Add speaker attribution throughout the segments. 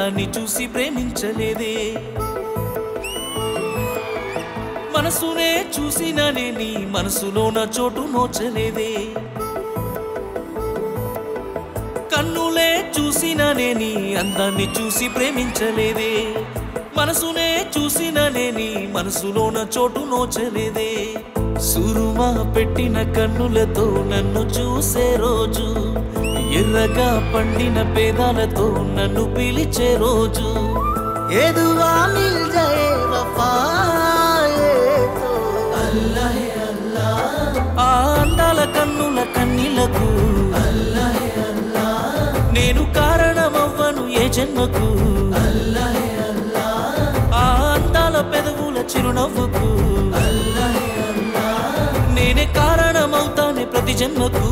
Speaker 1: అందాన్ని చూసి ప్రేమించలేదే మనసునే చూసిననే నీ మనసులో నా చోటు నోచలేదే కన్నులే చూసిననే నీ అందాన్ని చూసి ప్రేమించలేదే మనసునే చూసిననే నీ మనసులో నా చోటు నోచలేదే సురుమా పెట్టిన కన్నులతో నన్ను చూసే రోజు ఎర్రగా పండిన పేదాలతో నన్ను పిలిచే రోజు
Speaker 2: ఎదువా మిల్ జయే వఫాయే తో
Speaker 1: ఆ అందాల కన్నుల కన్నీలకు నేను కారణమవ్వను ఏ జన్మకు ఆ అందాల పెదవుల చిరునవ్వుకు నేనే కారణమవుతానే ప్రతి జన్మకు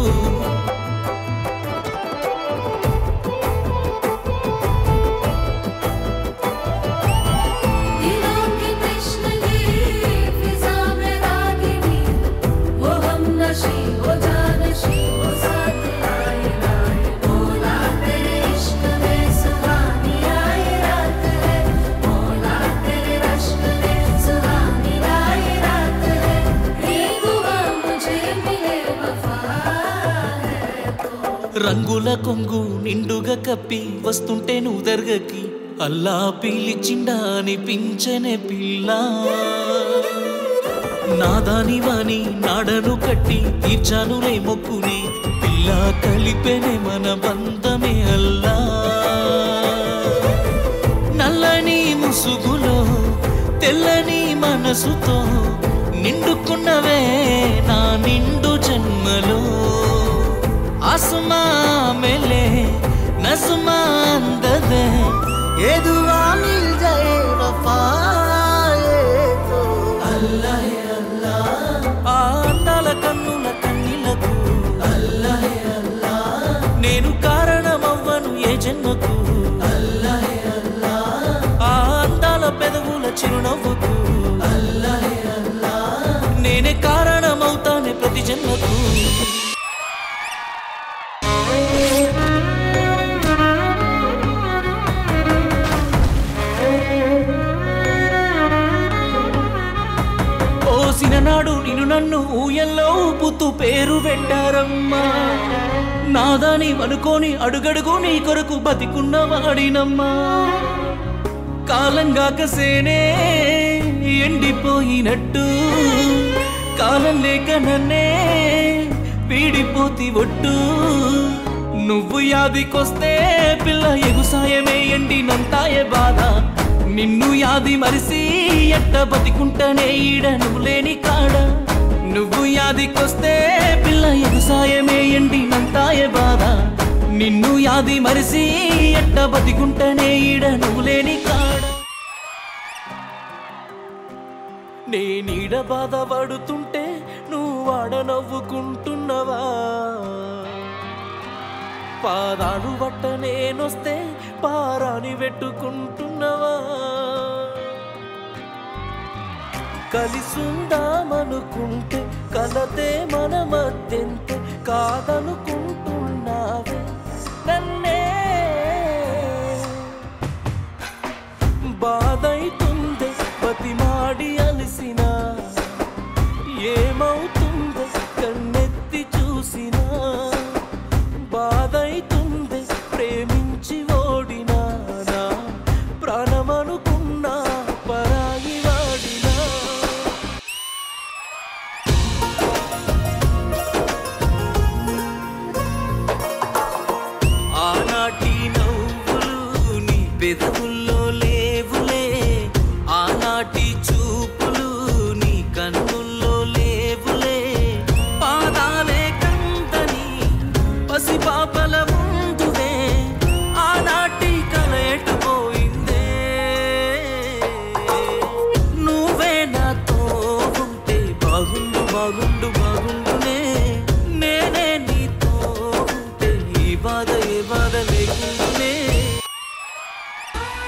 Speaker 3: दिलों की तश्नगी फिजा में रागिनी वो हम नशी वो जानशी वो साथ आए आए मोला तेरे इश्क में सुहानी आए रात है मोला तेरे रश्क में सुहानी आए रात है ये दुआ मुझे मिले वफा है तो
Speaker 1: రంగుల కొంగు నిండుగా కప్పి వస్తుంటే నువ్వు దర్గకి అల్లా పిలిచిండా అనిపించనే పిల్ల నాదాని వాని నాడను కట్టి తీర్చానులే మొక్కుని పిల్ల కలిపెనే మన బంధమే అల్లా నల్లని ముసుగులో తెల్లని మనసుతో నిండుకున్నవే నా నిండు జన్మలో ఆసుమా మెలే నసుమా అందదే
Speaker 2: ఎదువా మిల్ జయే వఫాయే తో
Speaker 1: ఆ అందాల కన్నుల కన్నీలకు నేను కారణమవ్వను ఏ జన్మకు ఆ అందాల పెదవుల చిరునవ్వుకు నేనే కారణమవుతానే ప్రతి జన్మకు ఓసిన నాడు నిన్ను నన్ను ఊయల్లో ఊపుతూ పేరు పెట్టారమ్మా నాదాని అనుకోని అడుగడుగు నీ కొరకు బతికున్న వాడినమ్మా కాలం కాకసేనే ఎండిపోయినట్టు కాలం లేక నన్నే వీడిపోతి ఒట్టు నువ్వు యాదికొస్తే పిల్ల ఎగుసాయమే ఎండినంతాయే బాధ నిన్ను యాది మరిసి ఎట్ట బతికుంటనే ఈడ నువ్వు లేని కాడ నువ్వు యాదికొస్తే పిల్ల ఎగుసాయమే ఎండినంతాయే బాధ నిన్ను యాది మరిసి ఎట్ట బతికుంటనే ఈడ నువ్వు లేని కాడ నేనీడ బాధపడుతుంటే నువ్వు వాడ నవ్వుకుంటున్నవా పాదాలు బట్ట నేనొస్తే పారాని పెట్టుకుంటున్నవా కలిసుందామనుకుంటే కలతే మన మధ్యంతే కాదనుకుంటున్నావే నన్నే బాధైతుంది బతిమాడి అలిసిన ఏమవుతుందో కన్నెత్తి చూసినా బాధైతుంది ప్రేమించి ఓడినా నా ప్రాణమనుకున్నా పరాయి వాడినా ఆనాటి నవ్వులు నీ పెదవుల్లో లేవులే ఆనాటి చూపులు నీ కన్నుల్లో లేవులే పాదాలే కందని పసిపాపల ముందువే ఆనాటి కలయటపోయిందే నువ్వే నాతో ఉంటే బాగుండు బాగుండు బాగుండునే నేనే నీతో ఉంటే ఈ బాధ ఏ బాధ లేకుండానే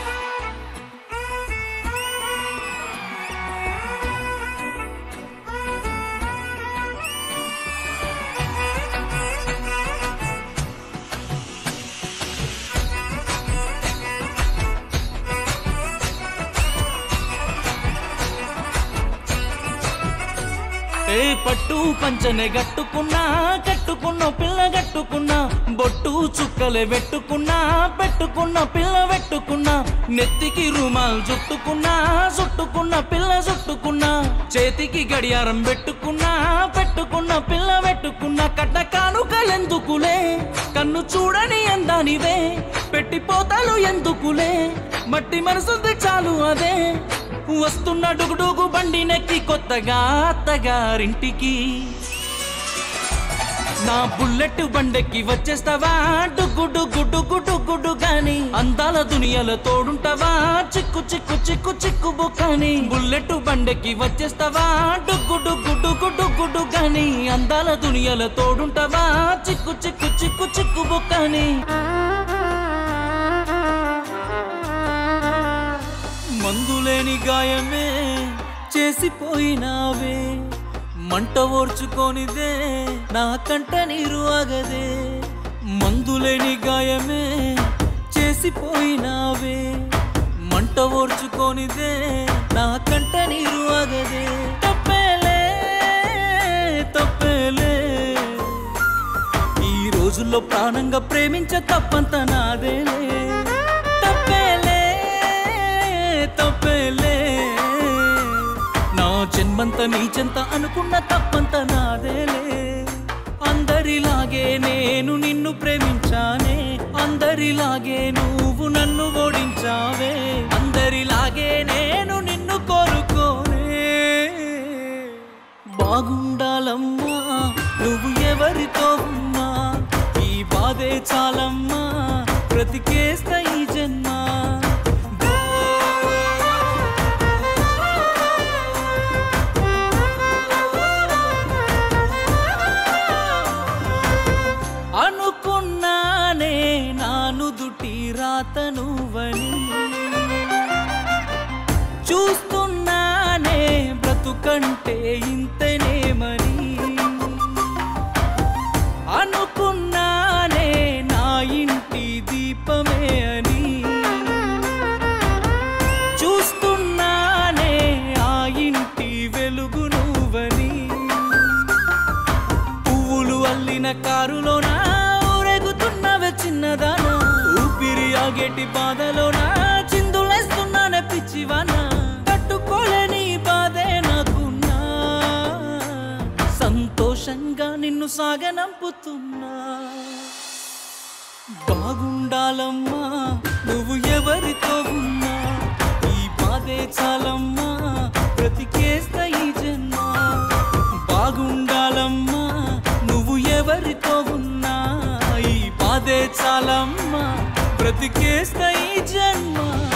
Speaker 1: ఏ పట్టు పంచనే గట్టుకున్నా కట్టుకున్న పిల్ల గట్టుకున్నా బొట్టు చుక్కలే పెట్టుకున్నా పెట్టుకున్న పిల్ల పెట్టుకున్నా నెత్తికి రుమాల్ చుట్టుకున్నా చుట్టుకున్న పిల్ల చుట్టుకున్నా చేతికి గడియారం పెట్టుకున్నా పెట్టుకున్న పిల్ల పెట్టుకున్నా కట్ట కానుకలెందుకులే కన్ను చూడని ఎందానివే పెట్టి పోతాలు ఎందుకులే మట్టి మనసుంది చాలు అదే వస్తున్న డుగుడుగు బండి నెక్కి కొత్తగా అత్తగారింటికి నా బుల్లెట్ బండెక్కి వచ్చేస్తావా డుగ్గు డుగ్గు డుగ్గు డుగ్గు డుగాని అందాల దునియాలో తోడుంటావా చిక్కు చిక్కు చిక్కు చిక్కు బుక్కని బుల్లెట్ బండెక్కి వచ్చేస్తావా డుగ్గు డుగ్గు డుగ్గు డుగ్గు డుగాని అందాల దునియాలో తోడుంటావా చిక్కు చిక్కు చిక్కు చిక్కు బుక్కని మందులేని గాయమే చేసిపోయినావే మంట ఓర్చుకోనిదే నా కంట నీరు ఆగదే మందులేని గాయమే చేసిపోయినావే మంట ఓర్చుకోనిదే నా కంట నీరు ఆగదే తప్పేలే తప్పేలే ఈ రోజుల్లో ప్రాణంగా ప్రేమించ తప్పంత నాదేలే తప్పేలే తప్పేలే నా జన్మంత నీ చెంత అనుకున్న తప్పంత నాదేలే అందరిలాగే నేను నిన్ను ప్రేమించానే అందరిలాగే నువ్వు నన్ను ఓడించావే అందరిలాగే నేను నిన్ను కోరుకోనే బాగుండాలమ్మా నువ్వు ఎవరితో ఉన్నా ఈ బాధే చాలమ్మా బ్రతికేస్తా ఈ జన్మ అనుకున్నానే నాను దుటి రాత నువ్వని చూస్తున్నానే బ్రతుకంటే ఇంతనేమని అనుకున్నానే నా ఇంటి దీపమే అని చూస్తున్నానే ఆ ఇంటి వెలుగు నువ్వని పువ్వులు అల్లిన కారులోన ఊరేగుతున్నవే చిన్నదానా ఊపిరి ఆగేటి బాధలోనా చిందులేస్తున్నానే పిచ్చివానా తట్టుకోలేని బాధే నాకున్నా సంతోషంగా నిన్ను సాగనంపుతున్నా బాగుండాలమ్మా నువ్వు ఎవరితో ఉన్నా ఈ బాధే చాలమ్మా బ్రతికేస్తా ఈ జన్మ బాగుండాలమ్మా నువ్వు ఎవరితో ఉన్నా ఈ బాధే చాలమ్మా బ్రతికేస్తా ఈ జన్మ